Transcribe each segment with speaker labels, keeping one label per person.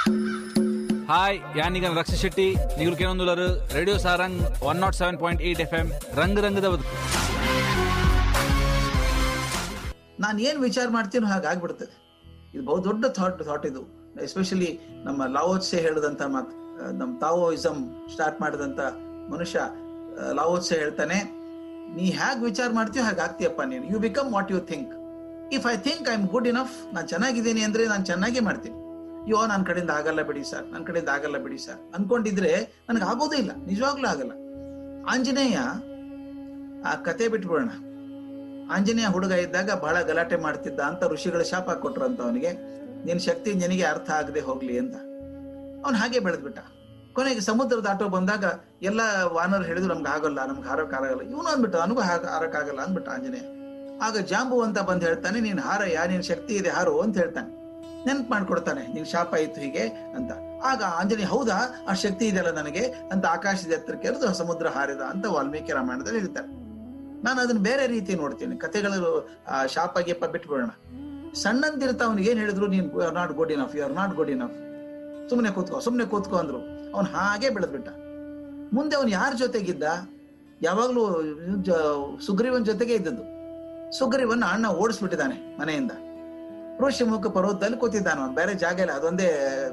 Speaker 1: hi యానిగన్ Raksha Shetty ನೀವು ಕೇಳೊಂದುಲರು radio Sarang one nought seven point eight F M ರಂಗ್ ರಂಗದ ಬದುಕು
Speaker 2: ನಾನು ಏನು ವಿಚಾರ ಮಾಡ್ತೀನೋ ಹಾಗೆ ಆಗ್ಬಿಡ್ತದೆ ಇದು ಬಹು ದೊಡ್ಡ ಥಾಟ್ ಥಾಟ್ ಇದು ಎಸ್ಪೆಷಲಿ ನಮ್ಮ ಲಾವೋತ್ಸೆ ಹೇಳಿದಂತ ಮಾತು ಆ, ನಮ್ಮ ತಾವೋಯಿಸಮ್ ಸ್ಟಾರ್ಟ್ ಮಾಡಿದಂತ ಮನುಷ್ಯ ಆ, ಲಾವೋತ್ಸೆ ಹೇಳ್ತಾನೆ ನೀ ಹೇಗೆ ವಿಚಾರ ಮಾಡ್ತೀಯೋ ಹಾಗೆ ಆಗ್ತೀಯಪ್ಪ ನೀನು you become what you think if I think I am good enough ನಾನು ಚೆನ್ನಾಗಿದ್ದೀನಿ ಅಂದ್ರೆ ನಾನು ಚೆನ್ನಾಗೇ ಮಾಡ್ತೀನಿ ಅಯ್ಯೋ ನನ್ನ ಕಡೆಯಿಂದ ಆಗಲ್ಲ ಬಿಡಿ ಸರ್ ನನ್ನ ಕಡೆಯಿಂದ ಆಗಲ್ಲ ಬಿಡಿ ಸರ್ ಅನ್ಕೊಂಡಿದ್ರೆ ನನಗೆ ಆಗೋದೇ ಇಲ್ಲ ನಿಜವಾಗ್ಲೂ ಆಗಲ್ಲ ಆಂಜನೇಯ ಆ ಕತೆ ಬಿಟ್ಬಿಡೋಣ ಆಂಜನೇಯ ಹುಡುಗ ಇದ್ದಾಗ ಬಹಳ ಗಲಾಟೆ ಮಾಡ್ತಿದ್ದ ಅಂತ ಋಷಿಗಳ ಶಾಪ ಕೊಟ್ರಂತ ಅವನಿಗೆ ನಿನ್ ಶಕ್ತಿ ನಿನಗೆ ಅರ್ಥ ಆಗದೆ ಹೋಗ್ಲಿ ಅಂತ ಅವನು ಹಾಗೆ ಬೆಳೆದ್ಬಿಟ್ಟ ಕೊನೆಗೆ ಸಮುದ್ರ ದಾಟೋ ಬಂದಾಗ ಎಲ್ಲ ವಾನರು ಹೇಳಿದ್ರು ನಮ್ಗೆ ಆಗಲ್ಲ ನಮ್ಗೆ ಹಾರಕ್ ಆಗಲ್ಲ ಇವನು ಅಂದ್ಬಿಟ್ಟ ನನಗೂ ಹಾರಕ್ ಆಗಲ್ಲ ಅಂದ್ಬಿಟ್ಟ ಆಂಜನೇಯ ಆಗ ಜಾಂಬು ಅಂತ ಬಂದು ಹೇಳ್ತಾನೆ ನೀನ್ ಹಾರಯ್ಯ ನಿನ್ ಶಕ್ತಿ ಇದೆ ಹಾರು ಅಂತ ಹೇಳ್ತಾನೆ ನೆನ್ಪು ಮಾಡ್ಕೊಡ್ತಾನೆ ನಿನ್ ಶಾಪ ಇತ್ತು ಹೀಗೆ ಅಂತ ಆಗ ಆಂಜನೇಯ ಹೌದಾ ಆ ಶಕ್ತಿ ಇದೆಯಲ್ಲ ನನಗೆ ಅಂತ ಆಕಾಶದ ಎತ್ತರಕ್ಕೆ ಎರೆದು ಸಮುದ್ರ ಹಾರಿದ ಅಂತ ವಾಲ್ಮೀಕಿ ರಾಮಾಯಣದಲ್ಲಿ ಹೇಳ್ತಾರೆ ನಾನು ಅದನ್ನ ಬೇರೆ ರೀತಿ ನೋಡ್ತೀನಿ ಕಥೆಗಳು ಆ, ಶಾಪ ಗೀಪ ಬಿಟ್ಬಿಡೋಣ ಸಣ್ಣಂದಿರ್ತ ಅವ್ನಿಗೆ ಏನ್ ಹೇಳಿದ್ರು ನೀನ್ you are not good enough you are not good enough ಸುಮ್ನೆ ಕೂತ್ಕೋ ಸುಮ್ನೆ ಕೂತ್ಕೋ ಅಂದ್ರು ಅವ್ನು ಹಾಗೆ ಬೆಳೆದ್ಬಿಟ್ಟ ಮುಂದೆ ಅವನು ಯಾರ ಜೊತೆಗಿದ್ದ ಯಾವಾಗ್ಲೂ ಜ- ಸುಗ್ರೀವನ್ ಜೊತೆಗೆ ಇದ್ದದ್ದು ಸುಗ್ರೀವನ್ನ ಅಣ್ಣ ಓಡಿಸ್ಬಿಟ್ಟಿದ್ದಾನೆ ಮನೆಯಿಂದ ಋಷಿಮುಖ ಪರ್ವತದಲ್ಲಿ ಕೂತಿದ್ದಾನ ಅವ್ನು ಬೇರೆ ಜಾಗ ಇಲ್ಲ ಅದೊಂದೇ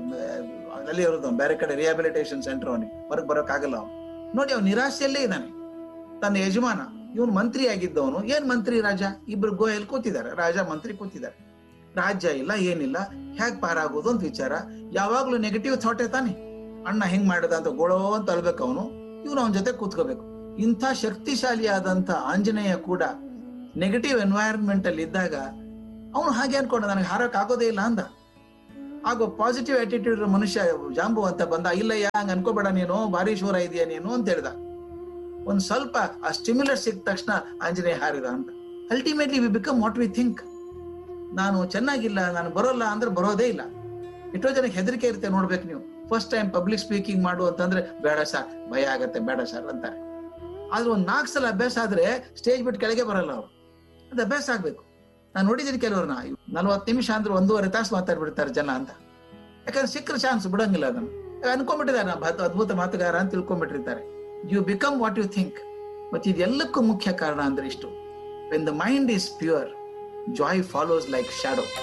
Speaker 2: ಆ, ಅಲ್ಲಿ ಇರೋದು ಅವ್ನು ಬೇರೆ ಕಡೆ ರಿಹಾಬಿಲಿಟೇಷನ್ ಸೆಂಟರ್ ಅವನಿಗೆ ಹೊರಗೆ ಬರೋಕ್ಕಾಗಲ್ಲ ಅವನು ನೋಡಿ ಅವ್ನು ನಿರಾಶೆಯಲ್ಲೇ ಇದ್ದಾನೆ ತನ್ನ ಯಜಮಾನ ಇವನು ಮಂತ್ರಿ ಆಗಿದ್ದವನು ಏನ್ ಮಂತ್ರಿ ರಾಜ ಇಬ್ರು ಗೋಯಲ್ಲಿ ಕೂತಿದ್ದಾರೆ ರಾಜ ಮಂತ್ರಿ ಕೂತಿದ್ದಾರೆ ರಾಜ್ಯ ಇಲ್ಲ ಏನಿಲ್ಲ ಹೇಗ್ ಪಾರಾಗೋದು ಅಂತ ವಿಚಾರ ಯಾವಾಗ್ಲೂ ನೆಗೆಟಿವ್ ಥಾಟೇ ತಾನೆ ಅಣ್ಣ ಹೆಂಗ್ ಮಾಡಿದ ಅಂತ ಗೋಳೋ ಅಂತ ಅಲ್ಬೇಕು ಅವನು ಇವನು ಅವನ ಜೊತೆ ಕೂತ್ಕೋಬೇಕು ಇಂಥ ಶಕ್ತಿಶಾಲಿಯಾದಂತ ಆಂಜನೇಯ ಕೂಡ ನೆಗೆಟಿವ್ ಎನ್ವೈರನ್ಮೆಂಟ್ ಅಲ್ಲಿ ಇದ್ದಾಗ ಅವನು ಹಾಗೆ ಅನ್ಕೊಂಡ ನನಗೆ ಹಾರಕ್ ಆಗೋದೇ ಇಲ್ಲ ಅಂದ ಆಗೋ ಪಾಸಿಟಿವ್ ಆಟಿಟ್ಯೂಡ್ ಮನುಷ್ಯ ಜಾಂಬು ಅಂತ ಬಂದ ಇಲ್ಲಯ್ಯ ಹಂಗ ಅನ್ಕೋಬೇಡ ನೀನು ಭಾರಿ ಶೂರ ಇದೆಯಾ ನೀನು ಅಂತ ಹೇಳ್ದ ಒಂದ್ ಸ್ವಲ್ಪ ಆ ಸ್ಟಿಮ್ಯುಲರ್ ಸಿಕ್ಕ ತಕ್ಷಣ ಆಂಜನೇಯ ಹಾರಿದ ಅಂತ ultimately we become what we think ನಾನು ಚೆನ್ನಾಗಿಲ್ಲ ನಾನು ಬರೋಲ್ಲ ಅಂದ್ರೆ ಬರೋದೇ ಇಲ್ಲ ಎಷ್ಟೋ ಜನಕ್ಕೆ ಹೆದರಿಕೆ ಇರುತ್ತೆ ನೋಡ್ಬೇಕು ನೀವು ಫಸ್ಟ್ ಟೈಮ್ ಪಬ್ಲಿಕ್ ಸ್ಪೀಕಿಂಗ್ ಮಾಡು ಅಂತಂದ್ರೆ ಬೇಡ ಸರ್ ಭಯ ಆಗತ್ತೆ ಬೇಡ ಸರ್ ಅಂತಾರೆ ಆದ್ರೆ ಒಂದ್ ನಾಲ್ಕು ಸಲ ಅಭ್ಯಾಸ ಆದ್ರೆ ಸ್ಟೇಜ್ ಬಿಟ್ಟು ಕೆಳಗೆ ಬರಲ್ಲ ಅವ್ರು ಅದು ಅಭ್ಯಾಸ ಆಗ್ಬೇಕು ನಾನು ನೋಡಿದ್ದೀನಿ ಕೆಲವ್ರನ್ನ ನಲ್ವತ್ತು ನಿಮಿಷ ಅಂದ್ರೆ ಒಂದೂವರೆ ತಾಸು ಮಾತಾಡ್ಬಿಡ್ತಾರೆ ಜನ ಅಂತ ಯಾಕಂದ್ರೆ ಸಿಕ್ಕರೆ ಚಾನ್ಸ್ ಬಿಡಂಗಿಲ್ಲ ಅದನ್ನು ಅನ್ಕೊಂಡ್ಬಿಟ್ಟಿದ್ದಾರೆ ನಾ ಅದ್- ಅದ್ಭುತ ಮಾತುಗಾರ ಅಂತ ತಿಳ್ಕೊಂಡ್ಬಿಟ್ಟಿರ್ತಾರೆ you become what you think ಮತ್ತೆ ಇದೆಲ್ಲಕ್ಕೂ ಮುಖ್ಯ ಕಾರಣ ಅಂದ್ರೆ ಇಷ್ಟು when the mind is pure joy follows like shadow